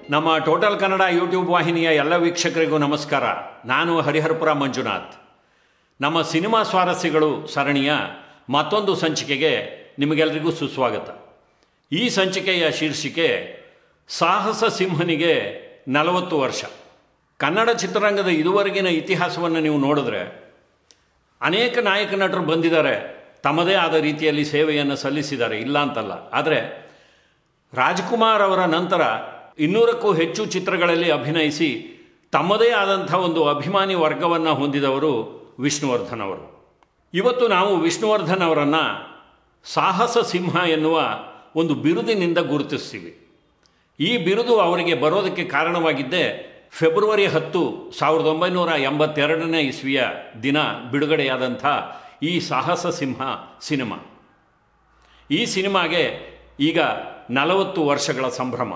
ನಮ್ಮ total Kannada YouTube ವಾಹಿನಿಯ ಎಲ್ಲ ವೀಕ್ಷಕರಿಗೂ ನಮಸ್ಕಾರ ನಾನು ಹರಿಹರಪುರ ಮಂಜುನಾಥ್ ನಮ್ಮ ಸಿನಿಮಾ ಸ್ವಾರಸ್ಯಗಳು ಸರಣಿಯ ಮತ್ತೊಂದು ಸಂಚಿಕೆಗೆ ನಿಮಗೆಲ್ಲರಿಗೂ ಸುಸ್ವಾಗತ ಈ ಸಂಚಿಕೆಯ ಶೀರ್ಷಿಕೆ ಸಾಹಸ ಸಿಂಹನಿಗೆ ನಲವತ್ತು ವರ್ಷ ಕನ್ನಡ ಚಿತ್ರರಂಗದ ಇದುವರೆಗಿನ ಇತಿಹಾಸವನ್ನು ನೀವು ನೋಡಿದ್ರೆ ಅನೇಕ ನಾಯಕ ನಟರು ಬಂದಿದ್ದಾರೆ ತಮ್ಮದೇ ಆದ ರೀತಿಯಲ್ಲಿ ಸೇವೆಯನ್ನು ಸಲ್ಲಿಸಿದ್ದಾರೆ ಇಲ್ಲ ಅಂತಲ್ಲ ಆದರೆ ರಾಜ್ಕುಮಾರ್ ಅವರ ನಂತರ ಇನ್ನೂರಕ್ಕೂ ಹೆಚ್ಚು ಚಿತ್ರಗಳಲ್ಲಿ ಅಭಿನಯಿಸಿ ತಮ್ಮದೇ ಆದಂಥ ಒಂದು ಅಭಿಮಾನಿ ವರ್ಗವನ್ನು ಹೊಂದಿದವರು ವಿಷ್ಣುವರ್ಧನ್ ಅವರು ಇವತ್ತು ನಾವು ವಿಷ್ಣುವರ್ಧನ್ ಅವರನ್ನು ಸಾಹಸ ಸಿಂಹ ಎನ್ನುವ ಒಂದು ಬಿರುದಿನಿಂದ ಗುರುತಿಸ್ತೀವಿ ಈ ಬಿರುದು ಅವರಿಗೆ ಬರೋದಕ್ಕೆ ಕಾರಣವಾಗಿದ್ದೇ ಫೆಬ್ರವರಿ ಹತ್ತು ಸಾವಿರದ ಒಂಬೈನೂರ ಎಂಬತ್ತೆರಡನೇ ಇಸ್ವಿಯ ದಿನ ಬಿಡುಗಡೆಯಾದಂಥ ಈ ಸಾಹಸ ಸಿಂಹ ಸಿನಿಮಾ ಈ ಸಿನಿಮಾಗೆ ಈಗ ನಲವತ್ತು ವರ್ಷಗಳ ಸಂಭ್ರಮ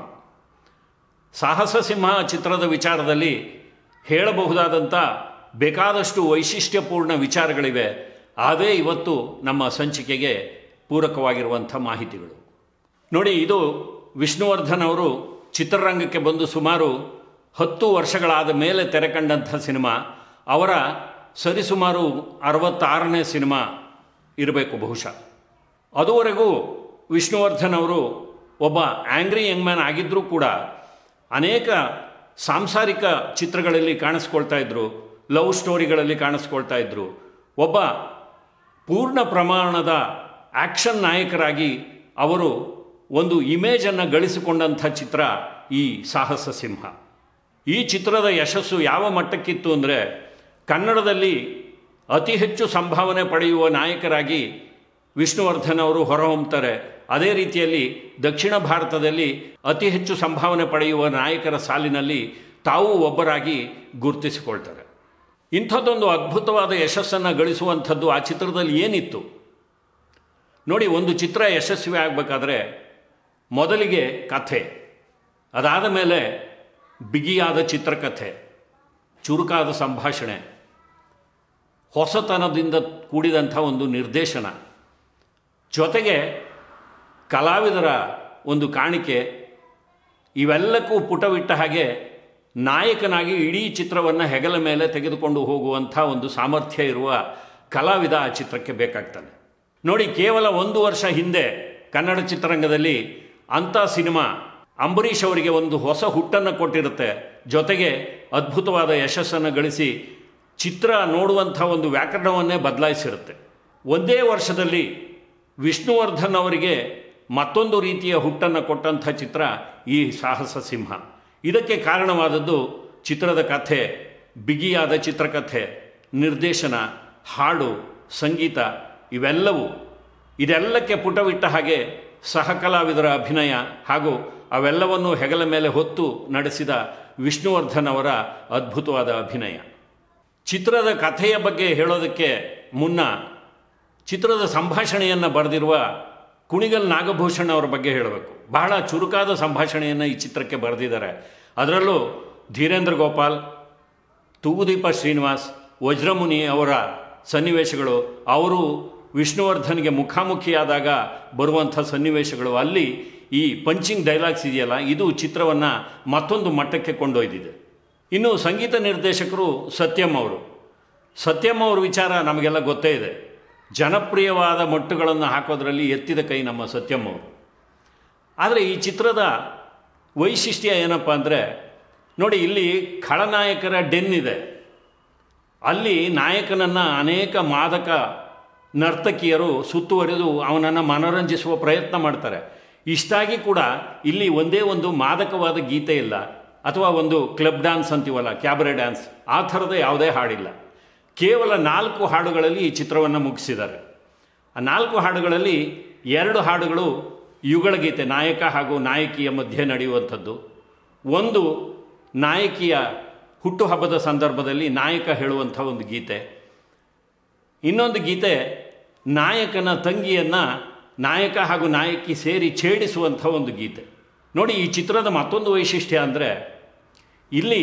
ಸಾಹಸ ಸಿಂಹ ಚಿತ್ರದ ವಿಚಾರದಲ್ಲಿ ಹೇಳಬಹುದಾದಂಥ ಬೇಕಾದಷ್ಟು ವೈಶಿಷ್ಟ್ಯಪೂರ್ಣ ವಿಚಾರಗಳಿವೆ ಅದೇ ಇವತ್ತು ನಮ್ಮ ಸಂಚಿಕೆಗೆ ಪೂರಕವಾಗಿರುವಂಥ ಮಾಹಿತಿಗಳು ನೋಡಿ ಇದು ವಿಷ್ಣುವರ್ಧನ್ ಅವರು ಚಿತ್ರರಂಗಕ್ಕೆ ಬಂದು ಸುಮಾರು ಹತ್ತು ವರ್ಷಗಳಾದ ಮೇಲೆ ತೆರೆ ಕಂಡಂಥ ಸಿನಿಮಾ ಅವರ ಸರಿಸುಮಾರು ಅರವತ್ತಾರನೇ ಸಿನಿಮಾ ಇರಬೇಕು ಬಹುಶಃ ಅದುವರೆಗೂ ವಿಷ್ಣುವರ್ಧನ್ ಅವರು ಒಬ್ಬ ಆ್ಯಂಗ್ರಿ ಯಂಗ್ ಮ್ಯಾನ್ ಆಗಿದ್ದರೂ ಕೂಡ ಅನೇಕ ಸಾಂಸಾರಿಕ ಚಿತ್ರಗಳಲ್ಲಿ ಕಾಣಿಸ್ಕೊಳ್ತಾ ಇದ್ದರು ಲವ್ ಸ್ಟೋರಿಗಳಲ್ಲಿ ಕಾಣಿಸ್ಕೊಳ್ತಾ ಇದ್ದರು ಒಬ್ಬ ಪೂರ್ಣ ಪ್ರಮಾಣದ ಆ್ಯಕ್ಷನ್ ನಾಯಕರಾಗಿ ಅವರು ಒಂದು ಇಮೇಜನ್ನು ಗಳಿಸಿಕೊಂಡಂಥ ಚಿತ್ರ ಈ ಸಾಹಸ ಸಿಂಹ ಈ ಚಿತ್ರದ ಯಶಸ್ಸು ಯಾವ ಮಟ್ಟಕ್ಕಿತ್ತು ಅಂದರೆ ಕನ್ನಡದಲ್ಲಿ ಅತಿ ಹೆಚ್ಚು ಸಂಭಾವನೆ ಪಡೆಯುವ ನಾಯಕರಾಗಿ ವಿಷ್ಣುವರ್ಧನ್ ಅವರು ಹೊರಹೊಮ್ತಾರೆ ಅದೇ ರೀತಿಯಲ್ಲಿ ದಕ್ಷಿಣ ಭಾರತದಲ್ಲಿ ಅತಿ ಹೆಚ್ಚು ಸಂಭಾವನೆ ಪಡೆಯುವ ನಾಯಕರ ಸಾಲಿನಲ್ಲಿ ತಾವು ಒಬ್ಬರಾಗಿ ಗುರುತಿಸಿಕೊಳ್ತಾರೆ ಇಂಥದ್ದೊಂದು ಅದ್ಭುತವಾದ ಯಶಸ್ಸನ್ನು ಗಳಿಸುವಂಥದ್ದು ಆ ಚಿತ್ರದಲ್ಲಿ ಏನಿತ್ತು ನೋಡಿ ಒಂದು ಚಿತ್ರ ಯಶಸ್ವಿ ಆಗಬೇಕಾದ್ರೆ ಮೊದಲಿಗೆ ಕಥೆ ಅದಾದ ಮೇಲೆ ಬಿಗಿಯಾದ ಚಿತ್ರಕಥೆ ಚುರುಕಾದ ಸಂಭಾಷಣೆ ಹೊಸತನದಿಂದ ಕೂಡಿದಂಥ ಒಂದು ನಿರ್ದೇಶನ ಜೊತೆಗೆ ಕಲಾವಿದರ ಒಂದು ಕಾಣಿಕೆ ಇವೆಲ್ಲಕ್ಕೂ ಪುಟವಿಟ್ಟ ಹಾಗೆ ನಾಯಕನಾಗಿ ಇಡೀ ಚಿತ್ರವನ್ನು ಹೆಗಲ ಮೇಲೆ ತೆಗೆದುಕೊಂಡು ಹೋಗುವಂಥ ಒಂದು ಸಾಮರ್ಥ್ಯ ಇರುವ ಕಲಾವಿದ ಆ ಚಿತ್ರಕ್ಕೆ ಬೇಕಾಗ್ತಾನೆ ನೋಡಿ ಕೇವಲ ಒಂದು ವರ್ಷ ಹಿಂದೆ ಕನ್ನಡ ಚಿತ್ರರಂಗದಲ್ಲಿ ಅಂಥ ಸಿನಿಮಾ ಅಂಬರೀಷ್ ಅವರಿಗೆ ಒಂದು ಹೊಸ ಹುಟ್ಟನ್ನು ಕೊಟ್ಟಿರುತ್ತೆ ಜೊತೆಗೆ ಅದ್ಭುತವಾದ ಯಶಸ್ಸನ್ನು ಗಳಿಸಿ ಚಿತ್ರ ನೋಡುವಂಥ ಒಂದು ವ್ಯಾಕರಣವನ್ನೇ ಬದಲಾಯಿಸಿರುತ್ತೆ ಒಂದೇ ವರ್ಷದಲ್ಲಿ ವಿಷ್ಣುವರ್ಧನ್ ಅವರಿಗೆ ಮತ್ತೊಂದು ರೀತಿಯ ಹುಟ್ಟನ್ನು ಕೊಟ್ಟಂಥ ಚಿತ್ರ ಈ ಸಾಹಸ ಸಿಂಹ ಇದಕ್ಕೆ ಕಾರಣವಾದದ್ದು ಚಿತ್ರದ ಕಥೆ ಬಿಗಿಯಾದ ಚಿತ್ರಕಥೆ ನಿರ್ದೇಶನ ಹಾಡು ಸಂಗೀತ ಇವೆಲ್ಲವೂ ಇದೆಲ್ಲಕ್ಕೆ ಪುಟವಿಟ್ಟ ಹಾಗೆ ಸಹಕಲಾವಿದರ ಅಭಿನಯ ಹಾಗೂ ಅವೆಲ್ಲವನ್ನೂ ಹೆಗಲ ಮೇಲೆ ಹೊತ್ತು ನಡೆಸಿದ ವಿಷ್ಣುವರ್ಧನ್ ಅವರ ಅದ್ಭುತವಾದ ಅಭಿನಯ ಚಿತ್ರದ ಕಥೆಯ ಬಗ್ಗೆ ಹೇಳೋದಕ್ಕೆ ಮುನ್ನ ಚಿತ್ರದ ಸಂಭಾಷಣೆಯನ್ನು ಬರೆದಿರುವ ಕುಣಿಗಲ್ ನಾಗಭೂಷಣ್ ಅವರ ಬಗ್ಗೆ ಹೇಳಬೇಕು ಬಹಳ ಚುರುಕಾದ ಸಂಭಾಷಣೆಯನ್ನು ಈ ಚಿತ್ರಕ್ಕೆ ಬರೆದಿದ್ದಾರೆ ಅದರಲ್ಲೂ ಧೀರೇಂದ್ರ ಗೋಪಾಲ್ ತೂಗುದೀಪ ಶ್ರೀನಿವಾಸ್ ವಜ್ರಮುನಿ ಅವರ ಸನ್ನಿವೇಶಗಳು ಅವರು ವಿಷ್ಣುವರ್ಧನ್ಗೆ ಮುಖಾಮುಖಿಯಾದಾಗ ಬರುವಂಥ ಸನ್ನಿವೇಶಗಳು ಅಲ್ಲಿ ಈ ಪಂಚಿಂಗ್ ಡೈಲಾಗ್ಸ್ ಇದೆಯಲ್ಲ ಇದು ಚಿತ್ರವನ್ನು ಮತ್ತೊಂದು ಮಟ್ಟಕ್ಕೆ ಕೊಂಡೊಯ್ದಿದೆ ಇನ್ನು ಸಂಗೀತ ನಿರ್ದೇಶಕರು ಸತ್ಯಂ ಅವರು ಸತ್ಯಂ ಅವ್ರ ವಿಚಾರ ನಮಗೆಲ್ಲ ಗೊತ್ತೇ ಇದೆ ಜನಪ್ರಿಯವಾದ ಮಟ್ಟುಗಳನ್ನು ಹಾಕೋದ್ರಲ್ಲಿ ಎತ್ತಿದ ಕೈ ನಮ್ಮ ಸತ್ಯಂ ಅವರು ಆದರೆ ಈ ಚಿತ್ರದ ವೈಶಿಷ್ಟ್ಯ ಏನಪ್ಪ ಅಂದರೆ ನೋಡಿ ಇಲ್ಲಿ ಖಳನಾಯಕರ ಡೆನ್ ಇದೆ ಅಲ್ಲಿ ನಾಯಕನನ್ನು ಅನೇಕ ಮಾದಕ ನರ್ತಕಿಯರು ಸುತ್ತುವರಿದು ಅವನನ್ನು ಮನೋರಂಜಿಸುವ ಪ್ರಯತ್ನ ಮಾಡ್ತಾರೆ ಇಷ್ಟಾಗಿ ಕೂಡ ಇಲ್ಲಿ ಒಂದೇ ಒಂದು ಮಾದಕವಾದ ಗೀತೆ ಇಲ್ಲ ಅಥವಾ ಒಂದು ಕ್ಲಬ್ ಡ್ಯಾನ್ಸ್ ಅಂತೀವಲ್ಲ ಕ್ಯಾಬರೆ ಡ್ಯಾನ್ಸ್ ಆ ಥರದ ಯಾವುದೇ ಹಾಡಿಲ್ಲ ಕೇವಲ ನಾಲ್ಕು ಹಾಡುಗಳಲ್ಲಿ ಈ ಚಿತ್ರವನ್ನು ಮುಗಿಸಿದ್ದಾರೆ ಆ ನಾಲ್ಕು ಹಾಡುಗಳಲ್ಲಿ ಎರಡು ಹಾಡುಗಳು ಯುಗಳ ಗೀತೆ ನಾಯಕ ಹಾಗೂ ನಾಯಕಿಯ ಮಧ್ಯೆ ನಡೆಯುವಂಥದ್ದು ಒಂದು ನಾಯಕಿಯ ಹುಟ್ಟುಹಬ್ಬದ ಸಂದರ್ಭದಲ್ಲಿ ನಾಯಕ ಹೇಳುವಂಥ ಒಂದು ಗೀತೆ ಇನ್ನೊಂದು ಗೀತೆ ನಾಯಕನ ತಂಗಿಯನ್ನು ನಾಯಕ ಹಾಗೂ ನಾಯಕಿ ಸೇರಿ ಛೇಡಿಸುವಂಥ ಒಂದು ಗೀತೆ ನೋಡಿ ಈ ಚಿತ್ರದ ಮತ್ತೊಂದು ವೈಶಿಷ್ಟ್ಯ ಅಂದರೆ ಇಲ್ಲಿ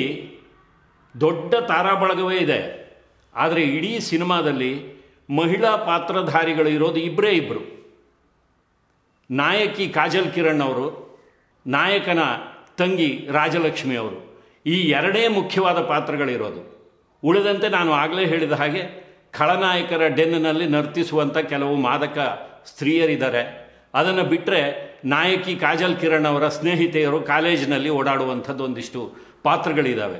ದೊಡ್ಡ ತಾರಾಬಳಗವೇ ಇದೆ ಆದರೆ ಇಡೀ ಸಿನಿಮಾದಲ್ಲಿ ಮಹಿಳಾ ಪಾತ್ರಧಾರಿಗಳು ಇರೋದು ಇಬ್ಬರೇ ಇಬ್ಬರು ನಾಯಕಿ ಕಾಜಲ್ ಕಿರಣ್ ಅವರು ನಾಯಕನ ತಂಗಿ ರಾಜಲಕ್ಷ್ಮಿ ಅವರು ಈ ಎರಡೇ ಮುಖ್ಯವಾದ ಪಾತ್ರಗಳಿರೋದು ಉಳಿದಂತೆ ನಾನು ಆಗಲೇ ಹೇಳಿದ ಹಾಗೆ ಖಳನಾಯಕರ ಡೆನ್ನಲ್ಲಿ ನರ್ತಿಸುವಂಥ ಕೆಲವು ಮಾದಕ ಸ್ತ್ರೀಯರಿದ್ದಾರೆ ಅದನ್ನು ಬಿಟ್ಟರೆ ನಾಯಕಿ ಕಾಜಲ್ ಕಿರಣ್ ಅವರ ಸ್ನೇಹಿತೆಯರು ಕಾಲೇಜಿನಲ್ಲಿ ಓಡಾಡುವಂಥದ್ದು ಒಂದಿಷ್ಟು ಪಾತ್ರಗಳಿದ್ದಾವೆ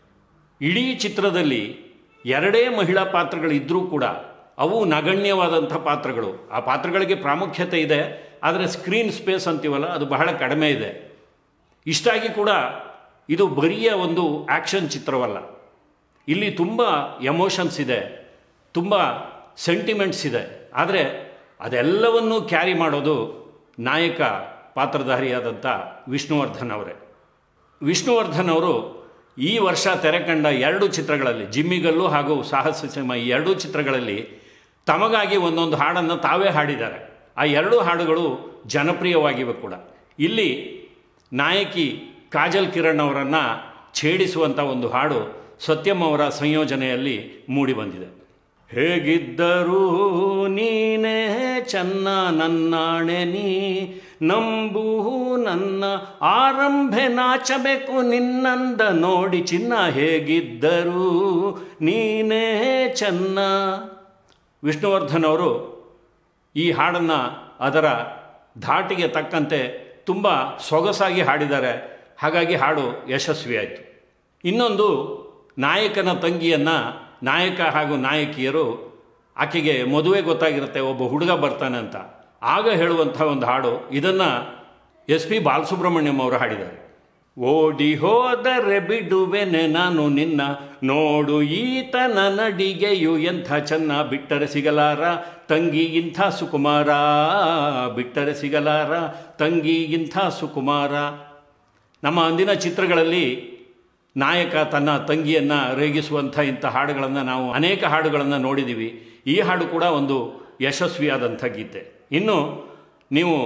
ಇಡೀ ಚಿತ್ರದಲ್ಲಿ ಎರಡೇ ಮಹಿಳಾ ಪಾತ್ರಗಳಿದ್ದರೂ ಕೂಡ ಅವು ನಗಣ್ಯವಾದಂಥ ಪಾತ್ರಗಳು ಆ ಪಾತ್ರಗಳಿಗೆ ಪ್ರಾಮುಖ್ಯತೆ ಇದೆ ಆದರೆ ಸ್ಕ್ರೀನ್ ಸ್ಪೇಸ್ ಅಂತೀವಲ್ಲ ಅದು ಬಹಳ ಕಡಿಮೆ ಇದೆ ಇಷ್ಟಾಗಿ ಕೂಡ ಇದು ಬರಿಯ ಒಂದು ಆ್ಯಕ್ಷನ್ ಚಿತ್ರವಲ್ಲ ಇಲ್ಲಿ ತುಂಬ ಎಮೋಷನ್ಸ್ ಇದೆ ತುಂಬ ಸೆಂಟಿಮೆಂಟ್ಸ್ ಇದೆ ಆದರೆ ಅದೆಲ್ಲವನ್ನೂ ಕ್ಯಾರಿ ಮಾಡೋದು ನಾಯಕ ಪಾತ್ರಧಾರಿಯಾದಂಥ ವಿಷ್ಣುವರ್ಧನ್ ಅವರೇ ವಿಷ್ಣುವರ್ಧನ್ ಅವರು ಈ ವರ್ಷ ತೆರೆ ಕಂಡ ಎರಡು ಚಿತ್ರಗಳಲ್ಲಿ ಜಿಮ್ಮಿಗಲ್ಲು ಹಾಗೂ ಸಾಹಸ ಸಿಂಹ ಈ ಎರಡೂ ಚಿತ್ರಗಳಲ್ಲಿ ತಮಗಾಗಿ ಒಂದೊಂದು ಹಾಡನ್ನು ತಾವೇ ಹಾಡಿದ್ದಾರೆ ಆ ಎರಡೂ ಹಾಡುಗಳು ಜನಪ್ರಿಯವಾಗಿವೆ ಕೂಡ ಇಲ್ಲಿ ನಾಯಕಿ ಕಾಜಲ್ ಕಿರಣ್ ಅವರನ್ನು ಛೇಡಿಸುವಂಥ ಒಂದು ಹಾಡು ಸತ್ಯಂ ಅವರ ಸಂಯೋಜನೆಯಲ್ಲಿ ಮೂಡಿಬಂದಿದೆ ಹೇಗಿದ್ದರೂ ನೀನೇ ಚೆನ್ನ ನನ್ನಾಣೆ ನೀ ನಂಬು ನನ್ನ ಆರಂಭೆ ನಾಚಬೇಕು ನಿನ್ನಂದ ನೋಡಿ ಚಿನ್ನ ಹೇಗಿದ್ದರೂ ನೀನೇ ಚೆನ್ನ ವಿಷ್ಣುವರ್ಧನ್ ಅವರು ಈ ಹಾಡನ್ನು ಅದರ ಧಾಟಿಗೆ ತಕ್ಕಂತೆ ತುಂಬ ಸೊಗಸಾಗಿ ಹಾಡಿದ್ದಾರೆ ಹಾಗಾಗಿ ಹಾಡು ಯಶಸ್ವಿಯಾಯಿತು ಇನ್ನೊಂದು ನಾಯಕನ ತಂಗಿಯನ್ನು ನಾಯಕ ಹಾಗೂ ನಾಯಕಿಯರು ಆಕೆಗೆ ಮದುವೆ ಗೊತ್ತಾಗಿರುತ್ತೆ ಒಬ್ಬ ಹುಡುಗ ಬರ್ತಾನೆ ಅಂತ ಆಗ ಹೇಳುವಂಥ ಒಂದು ಹಾಡು ಇದನ್ನು ಎಸ್ ಪಿ ಬಾಲಸುಬ್ರಹ್ಮಣ್ಯಂ ಅವರು ಹಾಡಿದ್ದಾರೆ ಓಡಿ ಹೋದರೆ ಬಿಡುವೆನೆ ನಾನು ನಿನ್ನ ನೋಡು ಈತನ ನಡಿಗೆಯು ಎಂಥ ಚೆನ್ನ ಬಿಟ್ಟರೆ ಸಿಗಲಾರ ತಂಗಿ ಇಂಥ ಸುಕುಮಾರ ಬಿಟ್ಟರೆ ಸಿಗಲಾರ ತಂಗಿ ಇಂಥ ಸುಕುಮಾರ ನಮ್ಮ ಅಂದಿನ ಚಿತ್ರಗಳಲ್ಲಿ ನಾಯಕ ತನ್ನ ತಂಗಿಯನ್ನು ರೇಗಿಸುವಂಥ ಇಂಥ ಹಾಡುಗಳನ್ನು ನಾವು ಅನೇಕ ಹಾಡುಗಳನ್ನು ನೋಡಿದ್ದೀವಿ ಈ ಹಾಡು ಕೂಡ ಒಂದು ಯಶಸ್ವಿಯಾದಂಥ ಗೀತೆ ಇನ್ನು ನೀವು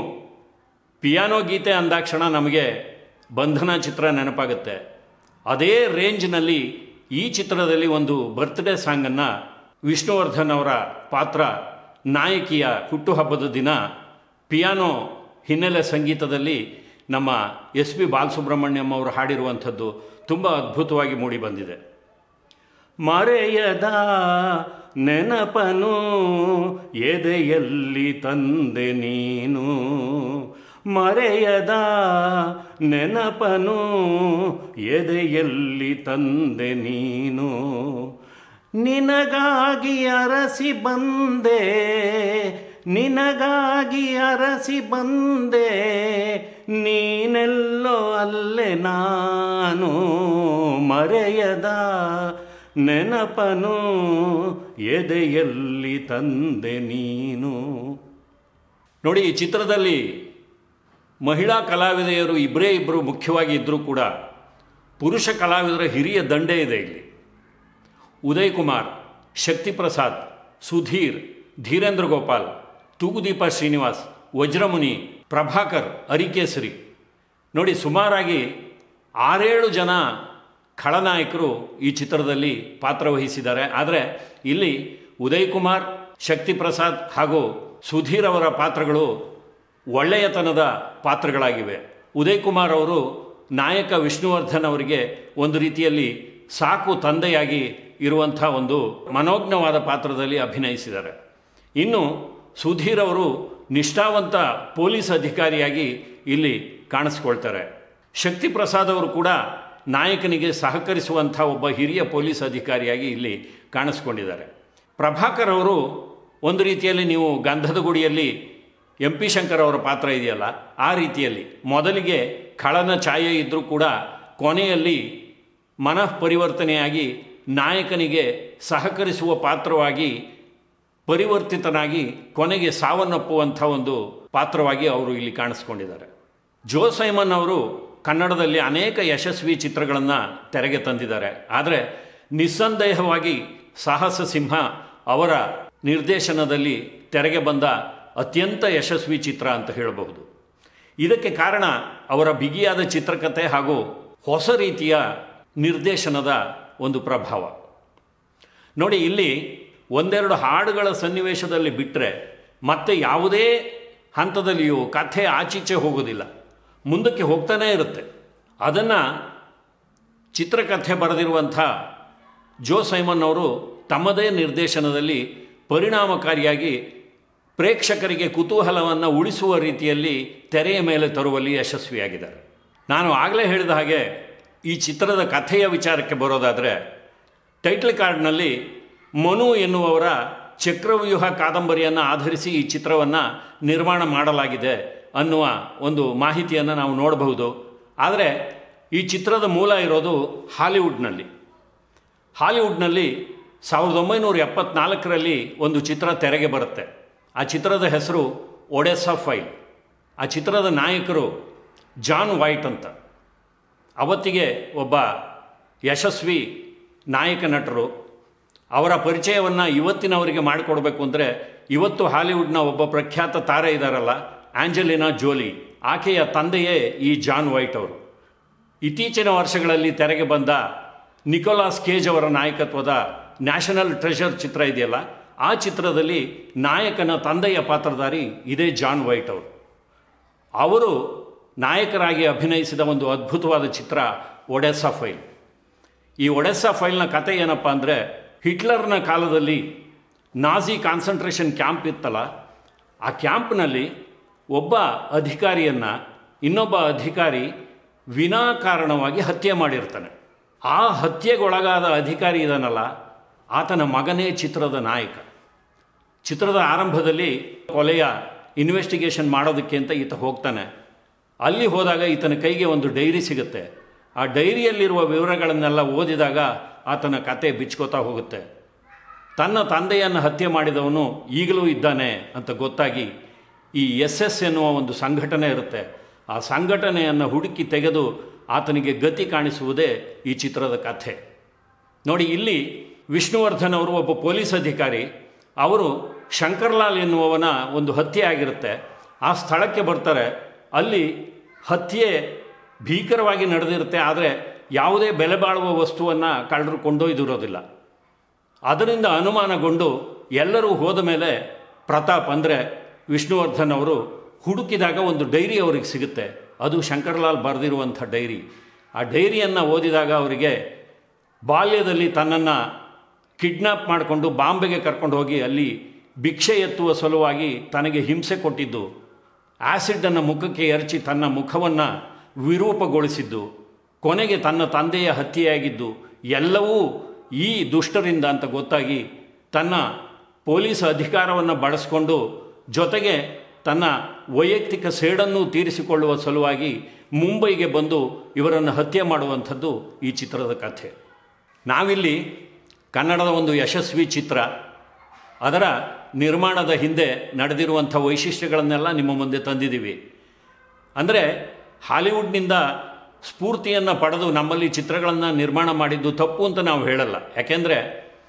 ಪಿಯಾನೋ ಗೀತೆ ಅಂದಾಕ್ಷಣ ನಮಗೆ ಬಂಧನ ಚಿತ್ರ ನೆನಪಾಗುತ್ತೆ ಅದೇ ರೇಂಜ್ನಲ್ಲಿ ಈ ಚಿತ್ರದಲ್ಲಿ ಒಂದು ಬರ್ತ್ಡೇ ಸಾಂಗನ್ನು ವಿಷ್ಣುವರ್ಧನ್ ಅವರ ಪಾತ್ರ ನಾಯಕಿಯ ಹುಟ್ಟುಹಬ್ಬದ ದಿನ ಪಿಯಾನೋ ಹಿನ್ನೆಲೆ ಸಂಗೀತದಲ್ಲಿ ನಮ್ಮ ಎಸ್ ಪಿ ಬಾಲಸುಬ್ರಹ್ಮಣ್ಯಂ ಅವರು ಹಾಡಿರುವಂಥದ್ದು ತುಂಬ ಅದ್ಭುತವಾಗಿ ಮೂಡಿ ಬಂದಿದೆ ಮರೆಯದ ನೆನಪನು ಎದೆಯಲ್ಲಿ ತಂದೆ ನೀನು ಮರೆಯದ ನೆನಪನು ಎದೆಯಲ್ಲಿ ತಂದೆ ನೀನು ನಿನಗಾಗಿ ಅರಸಿ ಬಂದೆ ನಿನಗಾಗಿ ಅರಸಿ ಬಂದೆ ನೀನೆಲ್ಲೋ ಅಲ್ಲೇ ನಾನು ಮರೆಯದ ನೆನಪನು ಎದೆಯಲ್ಲಿ ತಂದೆ ನೀನು ನೋಡಿ ಈ ಚಿತ್ರದಲ್ಲಿ ಮಹಿಳಾ ಕಲಾವಿದೆಯರು ಇಬ್ಬರೇ ಇಬ್ಬರು ಮುಖ್ಯವಾಗಿ ಇದ್ದರೂ ಕೂಡ ಪುರುಷ ಕಲಾವಿದರ ಹಿರಿಯ ದಂಡೆ ಇದೆ ಇಲ್ಲಿ ಉದಯ್ ಕುಮಾರ್ ಶಕ್ತಿ ಪ್ರಸಾದ್ ಸುಧೀರ್ ಧೀರೇಂದ್ರ ಗೋಪಾಲ್ ತೂಗುದೀಪ ಶ್ರೀನಿವಾಸ್ ವಜ್ರಮುನಿ ಪ್ರಭಾಕರ್ ಅರಿಕೇಸರಿ ನೋಡಿ ಸುಮಾರಾಗಿ ಆರೇಳು ಜನ ಖಳನಾಯಕರು ಈ ಚಿತ್ರದಲ್ಲಿ ಪಾತ್ರವಹಿಸಿದ್ದಾರೆ ಆದರೆ ಇಲ್ಲಿ ಉದಯ್ ಕುಮಾರ್ ಶಕ್ತಿ ಪ್ರಸಾದ್ ಹಾಗೂ ಸುಧೀರ್ ಅವರ ಪಾತ್ರಗಳು ಒಳ್ಳೆಯತನದ ಪಾತ್ರಗಳಾಗಿವೆ ಉದಯ್ ಕುಮಾರ್ ಅವರು ನಾಯಕ ವಿಷ್ಣುವರ್ಧನ್ ಅವರಿಗೆ ಒಂದು ರೀತಿಯಲ್ಲಿ ಸಾಕು ತಂದೆಯಾಗಿ ಇರುವಂಥ ಒಂದು ಮನೋಜ್ಞವಾದ ಪಾತ್ರದಲ್ಲಿ ಅಭಿನಯಿಸಿದ್ದಾರೆ ಇನ್ನು ಸುಧೀರ್ ಅವರು ನಿಷ್ಠಾವಂತ ಪೊಲೀಸ್ ಅಧಿಕಾರಿಯಾಗಿ ಇಲ್ಲಿ ಕಾಣಿಸ್ಕೊಳ್ತಾರೆ ಶಕ್ತಿ ಪ್ರಸಾದ್ ಅವರು ಕೂಡ ನಾಯಕನಿಗೆ ಸಹಕರಿಸುವಂಥ ಒಬ್ಬ ಹಿರಿಯ ಪೊಲೀಸ್ ಅಧಿಕಾರಿಯಾಗಿ ಇಲ್ಲಿ ಕಾಣಿಸ್ಕೊಂಡಿದ್ದಾರೆ ಪ್ರಭಾಕರ್ ಅವರು ಒಂದು ರೀತಿಯಲ್ಲಿ ನೀವು ಗಂಧದ ಗುಡಿಯಲ್ಲಿ ಎಂ ಪಿ ಶಂಕರ್ ಅವರ ಪಾತ್ರ ಇದೆಯಲ್ಲ ಆ ರೀತಿಯಲ್ಲಿ ಮೊದಲಿಗೆ ಖಳನ ಛಾಯೆ ಇದ್ದರೂ ಕೂಡ ಕೊನೆಯಲ್ಲಿ ಮನಃ ಪರಿವರ್ತನೆಯಾಗಿ ನಾಯಕನಿಗೆ ಸಹಕರಿಸುವ ಪಾತ್ರವಾಗಿ ಪರಿವರ್ತಿತನಾಗಿ ಕೊನೆಗೆ ಸಾವನ್ನಪ್ಪುವಂಥ ಒಂದು ಪಾತ್ರವಾಗಿ ಅವರು ಇಲ್ಲಿ ಕಾಣಿಸ್ಕೊಂಡಿದ್ದಾರೆ ಜೋ ಸೈಮನ್ ಅವರು ಕನ್ನಡದಲ್ಲಿ ಅನೇಕ ಯಶಸ್ವಿ ಚಿತ್ರಗಳನ್ನು ತೆರೆಗೆ ತಂದಿದ್ದಾರೆ ಆದರೆ ನಿಸ್ಸಂದೇಹವಾಗಿ ಸಾಹಸ ಸಿಂಹ ಅವರ ನಿರ್ದೇಶನದಲ್ಲಿ ತೆರೆಗೆ ಬಂದ ಅತ್ಯಂತ ಯಶಸ್ವಿ ಚಿತ್ರ ಅಂತ ಹೇಳಬಹುದು ಇದಕ್ಕೆ ಕಾರಣ ಅವರ ಬಿಗಿಯಾದ ಚಿತ್ರಕಥೆ ಹಾಗೂ ಹೊಸ ರೀತಿಯ ನಿರ್ದೇಶನದ ಒಂದು ಪ್ರಭಾವ ನೋಡಿ ಇಲ್ಲಿ ಒಂದೆರಡು ಹಾಡುಗಳ ಸನ್ನಿವೇಶದಲ್ಲಿ ಬಿಟ್ಟರೆ ಮತ್ತೆ ಯಾವುದೇ ಹಂತದಲ್ಲಿಯೂ ಕಥೆ ಆಚೀಚೆ ಹೋಗೋದಿಲ್ಲ ಮುಂದಕ್ಕೆ ಹೋಗ್ತಾನೇ ಇರುತ್ತೆ ಅದನ್ನು ಚಿತ್ರಕಥೆ ಬರೆದಿರುವಂಥ ಜೋ ಸೈಮನ್ ಅವರು ತಮ್ಮದೇ ನಿರ್ದೇಶನದಲ್ಲಿ ಪರಿಣಾಮಕಾರಿಯಾಗಿ ಪ್ರೇಕ್ಷಕರಿಗೆ ಕುತೂಹಲವನ್ನು ಉಳಿಸುವ ರೀತಿಯಲ್ಲಿ ತೆರೆಯ ಮೇಲೆ ತರುವಲ್ಲಿ ಯಶಸ್ವಿಯಾಗಿದ್ದಾರೆ ನಾನು ಆಗಲೇ ಹೇಳಿದ ಹಾಗೆ ಈ ಚಿತ್ರದ ಕಥೆಯ ವಿಚಾರಕ್ಕೆ ಬರೋದಾದರೆ ಟೈಟ್ಲ್ ಕಾರ್ಡ್ನಲ್ಲಿ ಮನು ಎನ್ನುವವರ ಚಕ್ರವ್ಯೂಹ ಕಾದಂಬರಿಯನ್ನು ಆಧರಿಸಿ ಈ ಚಿತ್ರವನ್ನು ನಿರ್ಮಾಣ ಮಾಡಲಾಗಿದೆ ಅನ್ನುವ ಒಂದು ಮಾಹಿತಿಯನ್ನು ನಾವು ನೋಡಬಹುದು ಆದರೆ ಈ ಚಿತ್ರದ ಮೂಲ ಇರೋದು ಹಾಲಿವುಡ್ನಲ್ಲಿ ಹಾಲಿವುಡ್ನಲ್ಲಿ ಸಾವಿರದ ಒಂಬೈನೂರ ಎಪ್ಪತ್ನಾಲ್ಕರಲ್ಲಿ ಒಂದು ಚಿತ್ರ ತೆರೆಗೆ ಬರುತ್ತೆ ಆ ಚಿತ್ರದ ಹೆಸರು ಒಡೆಸ್ಸಾ ಫೈಲ್ ಆ ಚಿತ್ರದ ನಾಯಕರು ಜಾನ್ ವೈಟ್ ಅಂತ ಅವತ್ತಿಗೆ ಒಬ್ಬ ಯಶಸ್ವಿ ನಾಯಕ ನಟರು ಅವರ ಪರಿಚಯವನ್ನು ಇವತ್ತಿನವರಿಗೆ ಮಾಡಿಕೊಡ್ಬೇಕು ಅಂದರೆ ಇವತ್ತು ಹಾಲಿವುಡ್ನ ಒಬ್ಬ ಪ್ರಖ್ಯಾತ ತಾರೆ ಇದ್ದಾರಲ್ಲ ಆಂಜಲಿನಾ ಜೋಲಿ ಆಕೆಯ ತಂದೆಯೇ ಈ ಜಾನ್ ವೈಟ್ ಅವರು ಇತ್ತೀಚಿನ ವರ್ಷಗಳಲ್ಲಿ ತೆರೆಗೆ ಬಂದ ನಿಕೋಲಾಸ್ ಕೇಜ್ ಅವರ ನಾಯಕತ್ವದ ನ್ಯಾಷನಲ್ ಟ್ರೆಷರ್ ಚಿತ್ರ ಇದೆಯಲ್ಲ ಆ ಚಿತ್ರದಲ್ಲಿ ನಾಯಕನ ತಂದೆಯ ಪಾತ್ರಧಾರಿ ಇದೇ ಜಾನ್ ವೈಟ್ ಅವರು ಅವರು ನಾಯಕರಾಗಿ ಅಭಿನಯಿಸಿದ ಒಂದು ಅದ್ಭುತವಾದ ಚಿತ್ರ ಒಡೆಸ್ಸಾ ಫೈಲ್ ಈ ಒಡೆಸ್ಸಾ ಫೈಲ್ನ ಕತೆ ಏನಪ್ಪ ಅಂದರೆ ಹಿಟ್ಲರ್ನ ಕಾಲದಲ್ಲಿ ನಾಜಿ ಕಾನ್ಸಂಟ್ರೇಷನ್ ಕ್ಯಾಂಪ್ ಇತ್ತಲ್ಲ ಆ ಕ್ಯಾಂಪ್ನಲ್ಲಿ ಒಬ್ಬ ಅಧಿಕಾರಿಯನ್ನು ಇನ್ನೊಬ್ಬ ಅಧಿಕಾರಿ ವಿನಾಕಾರಣವಾಗಿ ಹತ್ಯೆ ಮಾಡಿರ್ತಾನೆ ಆ ಹತ್ಯೆಗೊಳಗಾದ ಅಧಿಕಾರಿ ಇದನ್ನಲ್ಲ ಆತನ ಮಗನೇ ಚಿತ್ರದ ನಾಯಕ ಚಿತ್ರದ ಆರಂಭದಲ್ಲಿ ಕೊಲೆಯ ಇನ್ವೆಸ್ಟಿಗೇಷನ್ ಮಾಡೋದಕ್ಕೆ ಅಂತ ಈತ ಹೋಗ್ತಾನೆ ಅಲ್ಲಿ ಹೋದಾಗ ಈತನ ಕೈಗೆ ಒಂದು ಡೈರಿ ಸಿಗುತ್ತೆ ಆ ಡೈರಿಯಲ್ಲಿರುವ ವಿವರಗಳನ್ನೆಲ್ಲ ಓದಿದಾಗ ಆತನ ಕತೆ ಬಿಚ್ಕೋತಾ ಹೋಗುತ್ತೆ ತನ್ನ ತಂದೆಯನ್ನು ಹತ್ಯೆ ಮಾಡಿದವನು ಈಗಲೂ ಇದ್ದಾನೆ ಅಂತ ಗೊತ್ತಾಗಿ ಈ ಎಸ್ ಎಸ್ ಎನ್ನುವ ಒಂದು ಸಂಘಟನೆ ಇರುತ್ತೆ ಆ ಸಂಘಟನೆಯನ್ನು ಹುಡುಕಿ ತೆಗೆದು ಆತನಿಗೆ ಗತಿ ಕಾಣಿಸುವುದೇ ಈ ಚಿತ್ರದ ಕಥೆ ನೋಡಿ ಇಲ್ಲಿ ವಿಷ್ಣುವರ್ಧನ್ ಅವರು ಒಬ್ಬ ಪೊಲೀಸ್ ಅಧಿಕಾರಿ ಅವರು ಶಂಕರ್ಲಾಲ್ ಎನ್ನುವವನ ಒಂದು ಹತ್ಯೆ ಆಗಿರುತ್ತೆ ಆ ಸ್ಥಳಕ್ಕೆ ಬರ್ತಾರೆ ಅಲ್ಲಿ ಹತ್ಯೆ ಭೀಕರವಾಗಿ ನಡೆದಿರುತ್ತೆ ಆದರೆ ಯಾವುದೇ ಬೆಲೆ ಬಾಳುವ ವಸ್ತುವನ್ನು ಕಳ್ಳರು ಕೊಂಡೊಯ್ದಿರೋದಿಲ್ಲ ಅದರಿಂದ ಅನುಮಾನಗೊಂಡು ಎಲ್ಲರೂ ಹೋದ ಮೇಲೆ ಪ್ರತಾಪ್ ಅಂದರೆ ವಿಷ್ಣುವರ್ಧನ್ ಅವರು ಹುಡುಕಿದಾಗ ಒಂದು ಡೈರಿ ಅವ್ರಿಗೆ ಸಿಗುತ್ತೆ ಅದು ಶಂಕರ್ಲಾಲ್ ಬರೆದಿರುವಂಥ ಡೈರಿ ಆ ಡೈರಿಯನ್ನು ಓದಿದಾಗ ಅವರಿಗೆ ಬಾಲ್ಯದಲ್ಲಿ ತನ್ನನ್ನು ಕಿಡ್ನಾಪ್ ಮಾಡಿಕೊಂಡು ಬಾಂಬೆಗೆ ಕರ್ಕೊಂಡು ಹೋಗಿ ಅಲ್ಲಿ ಭಿಕ್ಷೆ ಎತ್ತುವ ಸಲುವಾಗಿ ತನಗೆ ಹಿಂಸೆ ಕೊಟ್ಟಿದ್ದು ಆ್ಯಸಿಡನ್ನು ಮುಖಕ್ಕೆ ಎರಚಿ ತನ್ನ ಮುಖವನ್ನು ವಿರೂಪಗೊಳಿಸಿದ್ದು ಕೊನೆಗೆ ತನ್ನ ತಂದೆಯ ಹತ್ಯೆಯಾಗಿದ್ದು ಎಲ್ಲವೂ ಈ ದುಷ್ಟರಿಂದ ಅಂತ ಗೊತ್ತಾಗಿ ತನ್ನ ಪೊಲೀಸ್ ಅಧಿಕಾರವನ್ನು ಬಳಸಿಕೊಂಡು ಜೊತೆಗೆ ತನ್ನ ವೈಯಕ್ತಿಕ ಸೇಡನ್ನು ತೀರಿಸಿಕೊಳ್ಳುವ ಸಲುವಾಗಿ ಮುಂಬೈಗೆ ಬಂದು ಇವರನ್ನು ಹತ್ಯೆ ಮಾಡುವಂಥದ್ದು ಈ ಚಿತ್ರದ ಕಥೆ ನಾವಿಲ್ಲಿ ಕನ್ನಡದ ಒಂದು ಯಶಸ್ವಿ ಚಿತ್ರ ಅದರ ನಿರ್ಮಾಣದ ಹಿಂದೆ ನಡೆದಿರುವಂಥ ವೈಶಿಷ್ಟ್ಯಗಳನ್ನೆಲ್ಲ ನಿಮ್ಮ ಮುಂದೆ ತಂದಿದ್ದೀವಿ ಅಂದರೆ ಹಾಲಿವುಡ್ನಿಂದ ಸ್ಫೂರ್ತಿಯನ್ನು ಪಡೆದು ನಮ್ಮಲ್ಲಿ ಚಿತ್ರಗಳನ್ನು ನಿರ್ಮಾಣ ಮಾಡಿದ್ದು ತಪ್ಪು ಅಂತ ನಾವು ಹೇಳಲ್ಲ ಯಾಕೆಂದರೆ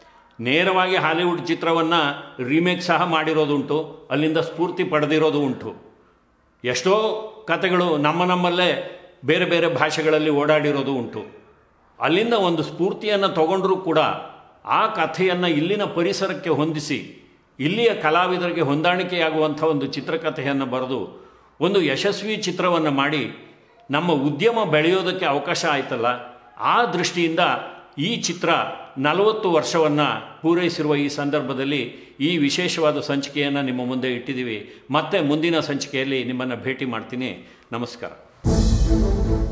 ನೇರವಾಗಿ ಹಾಲಿವುಡ್ ಚಿತ್ರವನ್ನು ರೀಮೇಕ್ ಸಹ ಮಾಡಿರೋದುಂಟು ಅಲ್ಲಿಂದ ಸ್ಫೂರ್ತಿ ಪಡೆದಿರೋದು ಉಂಟು ಎಷ್ಟೋ ಕಥೆಗಳು ನಮ್ಮ ನಮ್ಮಲ್ಲೇ ಬೇರೆ ಬೇರೆ ಭಾಷೆಗಳಲ್ಲಿ ಓಡಾಡಿರೋದು ಉಂಟು ಅಲ್ಲಿಂದ ಒಂದು ಸ್ಫೂರ್ತಿಯನ್ನು ತಗೊಂಡರೂ ಕೂಡ ಆ ಕಥೆಯನ್ನು ಇಲ್ಲಿನ ಪರಿಸರಕ್ಕೆ ಹೊಂದಿಸಿ ಇಲ್ಲಿಯ ಕಲಾವಿದರಿಗೆ ಹೊಂದಾಣಿಕೆಯಾಗುವಂಥ ಒಂದು ಚಿತ್ರಕಥೆಯನ್ನು ಬರೆದು ಒಂದು ಯಶಸ್ವಿ ಚಿತ್ರವನ್ನು ಮಾಡಿ ನಮ್ಮ ಉದ್ಯಮ ಬೆಳೆಯೋದಕ್ಕೆ ಅವಕಾಶ ಆಯ್ತಲ್ಲ ಆ ದೃಷ್ಟಿಯಿಂದ ಈ ಚಿತ್ರ ನಲವತ್ತು ವರ್ಷವನ್ನು ಪೂರೈಸಿರುವ ಈ ಸಂದರ್ಭದಲ್ಲಿ ಈ ವಿಶೇಷವಾದ ಸಂಚಿಕೆಯನ್ನು ನಿಮ್ಮ ಮುಂದೆ ಇಟ್ಟಿದ್ದೀವಿ ಮತ್ತೆ ಮುಂದಿನ ಸಂಚಿಕೆಯಲ್ಲಿ ನಿಮ್ಮನ್ನು ಭೇಟಿ ಮಾಡ್ತೀನಿ ನಮಸ್ಕಾರ